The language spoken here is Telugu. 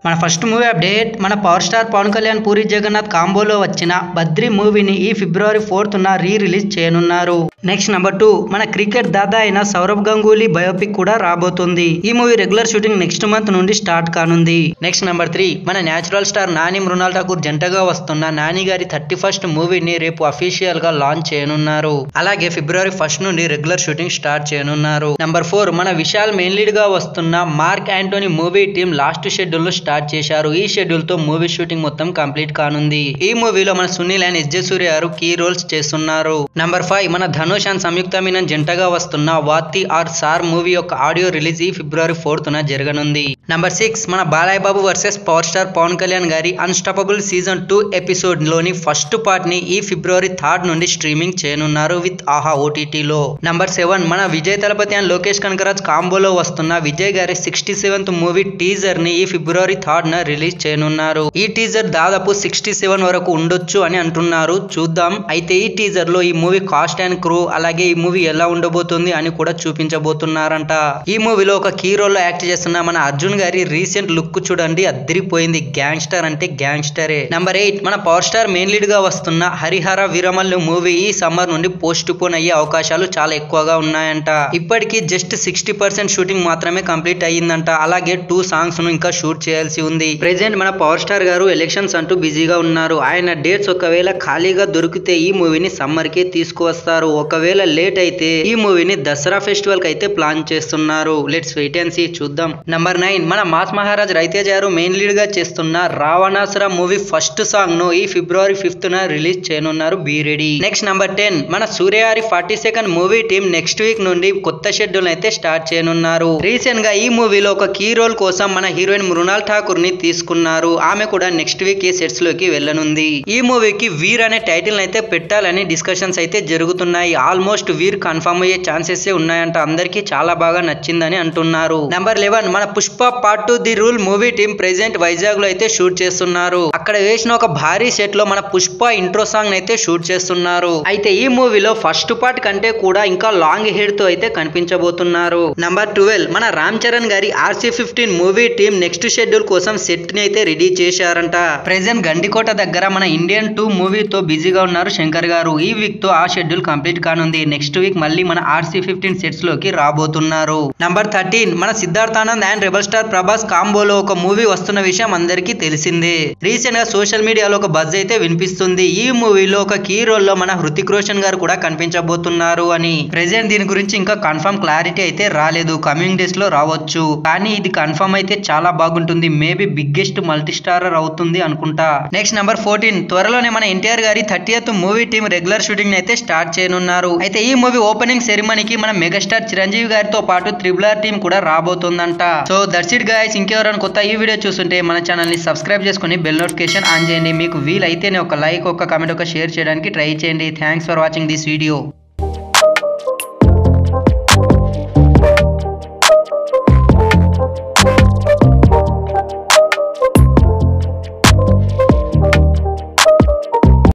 మన ఫస్ట్ మూవీ అప్డేట్ మన పవర్ స్టార్ పవన్ కళ్యాణ్ పూరి జగన్నాథ్ కాంబోలో వచ్చిన బద్రి మూవీని ఈ ఫిబ్రవరి ఫోర్త్ న రీ రిలీజ్ చేయనున్నారు నెక్స్ట్ నెంబర్ టూ మన క్రికెట్ దాదా అయిన సౌరవ్ గంగూలీ బయోపిక్ కూడా రాబోతుంది ఈ movie regular shooting next month నుండి స్టార్ట్ కానుంది నెక్స్ట్ నెంబర్ త్రీ మన న్యాచురల్ స్టార్ నాని మృణాల్ ఠాకూర్ జంటగా వస్తున్న నాని గారి థర్టీ ఫస్ట్ మూవీని రేపు అఫీషియల్ గా లాంచ్ చేయనున్నారు అలాగే ఫిబ్రవరి ఫస్ట్ నుండి రెగ్యులర్ షూటింగ్ స్టార్ట్ చేయనున్నారు నెంబర్ ఫోర్ మన విశాల్ మెయిన్ లీడ్ గా వస్తున్న Mark Antony movie team last schedule ను స్టార్ట్ చేశారు ఈ షెడ్యూల్ తో మూవీ షూటింగ్ మొత్తం కంప్లీట్ కానుంది ఈ మూవీలో మన Sunil and S J Surya గారు కీ రోల్స్ చేస్తున్నారు నంబర్ ఫైవ్ మన ధనుష్ అండ్ సంయుక్త మీనన్ జంటగా వస్తున్న వాతి ఆర్ సార్ మూవీ యొక్క ఆడియో రిలీజ్ ఈ ఫిబ్రవరి ఫోర్త్ న జరగనుంది నంబర్ సిక్స్ మన Balayya Babu versus power star Pawan Kalyan గారి అన్స్టాపబుల్ సీజన్ టూ ఎపిసోడ్ లోని ఫస్ట్ పార్ట్ ని ఈ ఫిబ్రవరి థర్డ్ నుండి స్ట్రీమింగ్ చేయనున్నారు విత్ ఆహా ఓటీటీలో నంబర్ సెవెన్ మన విజయ్ తలపతి అండ్ లోకేష్ కనకరాజ్ కాంబోలో వస్తున్న విజయ్ గారి సిక్స్టీ సెవెంత్ మూవీ టీజర్ ని ఈ ఫిబ్రవరి థర్డ్ న రిలీజ్ చేయనున్నారు ఈ టీజర్ దాదాపు సిక్స్టీ సెవెన్ వరకు ఉండొచ్చు అని అంటున్నారు చూద్దాం అయితే ఈ టీజర్ లో ఈ మూవీ కాస్ట్ అండ్ క్రూ అలాగే ఈ మూవీ ఎలా ఉండబోతుంది అని కూడా చూపించబోతున్నారంట ఈ మూవీలో ఒక కీ రోల్ లో యాక్ట్ చేస్తున్న మన అర్జున్ గారి రీసెంట్ లుక్ చూడండి అద్దరిపోయింది గ్యాంగ్స్టర్ అంటే గ్యాంగ్స్టరే నంబర్ ఎయిట్ మన పవర్ స్టార్ మెయిన్ లీడ్ గా వస్తున్న హరిహర వీరమల్లు మూవీ ఈ సమ్మర్ నుండి పోస్ట్ పోన్ అయ్యే అవకాశాలు చాలా ఎక్కువగా ఉన్నాయంట ఇప్పటికీ జస్ట్ సిక్స్టీ పర్సెంట్ షూటింగ్ మాత్రమే కంప్లీట్ అయ్యిందంట అలాగే టూ సాంగ్స్ ను ఇంకా షూట్ చేయాల్సి ఉంది ప్రెసెంట్ మన పవర్ స్టార్ గారు ఎలక్షన్స్ అంటూ బిజీగా ఉన్నారు ఆయన డేట్స్ ఒకవేళ ఖాళీగా దొరికితే ఈ మూవీని సమ్మర్ కే తీసుకువస్తారు ఒకవేళ లేట్ అయితే ఈ మూవీని దసరా ఫెస్టివల్ కి అయితే ప్లాన్ చేస్తున్నారు లెట్స్ వెయిట్ అండ్ సీ చూద్దాం నంబర్ నైన్ మన మాస్ మహారాజ్ రవితేజ గారు మెయిన్ లీడ్ గా చేస్తున్న రావణాసుర మూవీ ఫస్ట్ సాంగ్ ను ఈ ఫిబ్రవరి ఫిఫ్త్ న రిలీజ్ చేయనున్నారు be ready next number ten మన సూర్యగారి forty second movie team next week నుండి కొత్త షెడ్యూల్ అయితే స్టార్ట్ చేయనున్నారు రీసెంట్ గా ఈ మూవీలో ఒక కీ రోల్ కోసం మన హీరోయిన్ మృణాల్ ఠాకూర్ ని తీసుకున్నారు ఆమె కూడా నెక్స్ట్ వీక్ ఈ సెట్స్ లోకి వెళ్ళనుంది ఈ మూవీకి వీర్ అనే టైటిల్ అయితే పెట్టాలని డిస్కషన్స్ అయితే జరుగుతున్నాయి ఆల్మోస్ట్ వీర్ కన్ఫర్మ్ అయ్యే ఛాన్సెస్ ఉన్నాయంట అందరికీ చాలా బాగా నచ్చిందని అంటున్నారు నెంబర్ లెవెన్ మన Pushpa part two the rule movie team present Vizag లో అయితే షూట్ చేస్తున్నారు అక్కడ వేసిన ఒక భారీ సెట్ లో మన పుష్ప ఇంట్రో సాంగ్ అయితే షూట్ చేస్తున్నారు అయితే ఈ మూవీలో ఫస్ట్ పార్ట్ కంటే కూడా ఇంకా లాంగ్ హెడ్ తో అయితే కనిపించబోతున్నారు నంబర్ ట్వెల్వ్ మన రామ్ చరణ్ గారి RC fifteen movie team next schedule కోసం సెట్ ని అయితే రెడీ చేశారంట ప్రెసెంట్ గండికోట దగ్గర మన ఇండియన్ టూ మూవీతో బిజీగా ఉన్నారు శంకర్ గారు ఈ వీక్ తో ఆ షెడ్యూల్ కంప్లీట్ కానుంది నెక్స్ట్ వీక్ మళ్ళీ మన ఆర్సీ ఫిఫ్టీన్ సెట్స్ లోకి రాబోతున్నారు నంబర్ థర్టీన్ మన సిద్ధార్థానంద్ అండ్ రెబల్ స్టార్ ప్రభాస్ కాంబోలో ఒక మూవీ వస్తున్న విషయం అందరికీ తెలిసిందే రీసెంట్ గా సోషల్ మీడియాలో ఒక బజ్ అయితే వినిపిస్తుంది ఈ మూవీలో ఒక కీ రోల్ లో మన హృతిక్ రోషన్ గారు కూడా కనిపించబోతున్నారు అని ప్రెసెంట్ దీని గురించి ఇంకా కన్ఫర్మ్ క్లారిటీ అయితే రాలేదు కమింగ్ డేస్ లో రావచ్చు కానీ ఇది కన్ఫర్మ్ అయితే చాలా బాగుంటుంది మేబీ బిగ్గెస్ట్ మల్టీ స్టారర్ అవుతుంది అనుకుంటా నెక్స్ట్ నెంబర్ ఫోర్టీన్ త్వరలోనే మన ఎన్టీఆర్ గారి thirtieth movie team regular shooting అయితే స్టార్ట్ చేయనున్నారు అయితే ఈ మూవీ ఓపెనింగ్ సెరిమనీకి మన మెగాస్టార్ చిరంజీవి గారితో పాటు త్రిబుల్ ఆర్ టీం కూడా రాబోతుందంట సో దట్స్ ఇట్ గాయస్ ఇంకెవరైనా కొత్త ఈ వీడియో చూస్తుంటే మన ఛానల్ ని సబ్స్క్రైబ్ చేసుకుని బెల్ నోటిఫికేషన్ ఆన్ చేయండి మీకు వీలైతేనే ఒక లైక్ ఒక కమెంట్ ఒక షేర్ చేయడానికి ట్రై చేయండి thanks for watching this video